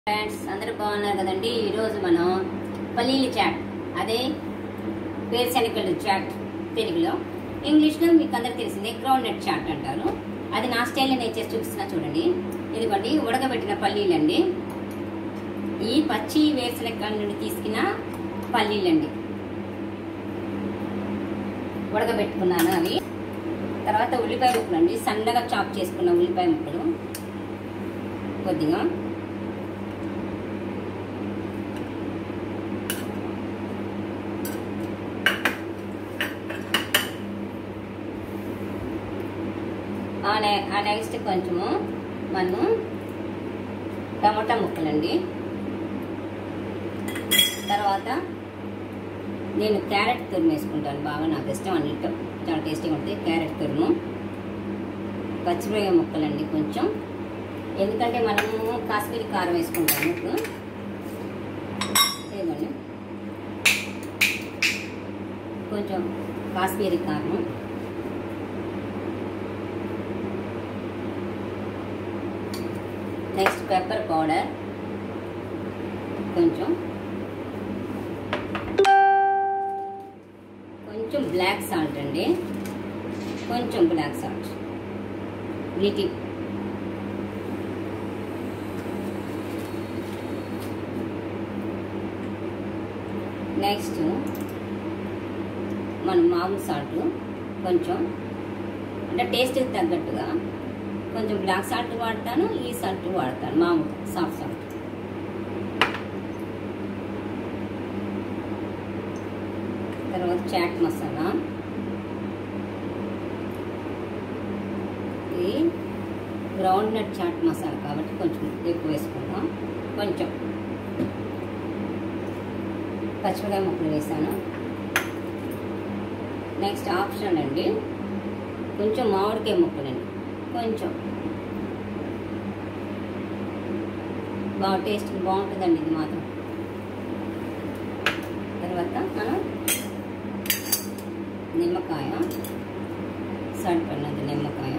friends అందరూ బాగున్నారు కదండి ఈరోజు మనం పల్లీల చాట్ అదే వేరుశనగలు చాట్ తెలుగులో ఇంగ్లీష్లో మీకు అందరికి తెలిసిందే గ్రౌండ్ నట్ చాట్ అంటారు అది నా స్టైల్లో నేను చేసి చూపిస్తున్నా చూడండి ఇదిగోండి ఉడకబెట్టిన పల్లీలండి ఈ పచ్చి వేరుశనగల నుండి తీసుకున్న పల్లీలండి ఉడకబెట్టుకున్నాను అవి తర్వాత ఉల్లిపాయ ముక్కలు అండి సన్నగా చాప్ చేసుకున్న ఉల్లిపాయ ముక్కలు కొద్దిగా ఆ నె- ఆ నెక్స్ట్ కొంచెము మనము టమాటా ముక్కలండి తర్వాత నేను క్యారెట్ తురుము వేసుకుంటాను బాగా నాకు ఇష్టం అన్నిటితో చాలా టేస్టీగా ఉంటుంది క్యారెట్ తురుము పచ్చిమిరపకాయ ముక్కలండి కొంచెం ఎందుకంటే మనము కాశ్మీరీ కారం వేసుకుంటాము ఇప్పుడు ఇదిగోండి కొంచెం కాశ్మీరీ కారం నెక్స్ట్ పెప్పర్ పౌడర్ కొంచెం కొంచెం బ్లాక్ సాల్ట్ అండి కొంచెం బ్లాక్ సాల్ట్ వీటి నెక్స్ట్ మన మామూలు సాల్ట్ కొంచెం అంటే టేస్ట్కి తగ్గట్టుగా కొంచెం బ్లాక్ సాల్ట్ వాడతాను ఈ సాల్ట్ వాడతాను మామూలు సాఫ్ట్ సాల్ట్ తర్వాత చాట్ మసాలా ఇది గ్రౌండ్ నట్ చాట్ మసాలా కాబట్టి కొంచెం ఎక్కువ వేసుకుందాం కొంచెం పచ్చిమిరకాయ ముక్కలు వేసాను నెక్స్ట్ ఆప్షన్ అండి కొంచెం మామిడికాయ ముక్కలండి కొంచెం బాగా టేస్ట్ బాగుంటుందండి ఇది మాత్రం తర్వాత మనం నిమ్మకాయ సరిపడినది నిమ్మకాయ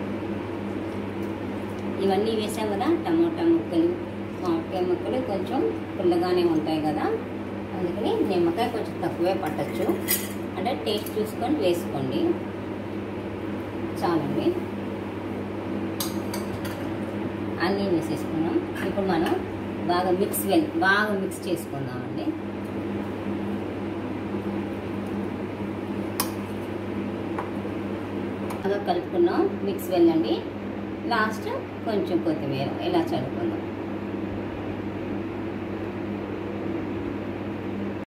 ఇవన్నీ వేసాం కదా టమోటా ముక్కలు మామిడికాయ ముక్కలు కొంచెం పుల్లగానే ఉంటాయి కదా అందుకని నిమ్మకాయ కొంచెం తక్కువే పట్టచ్చు అంటే టేస్ట్ చూసుకొని వేసుకోండి చాలండి అన్నీ వేసేసుకున్నాం ఇప్పుడు మనం బాగా మిక్స్ వెల్ బాగా మిక్స్ చేసుకుందామండి బాగా కలుపుకున్నాం మిక్స్ వెళ్ళండి లాస్ట్ కొంచెం కొత్తిమీర ఇలా చల్లుకుందాం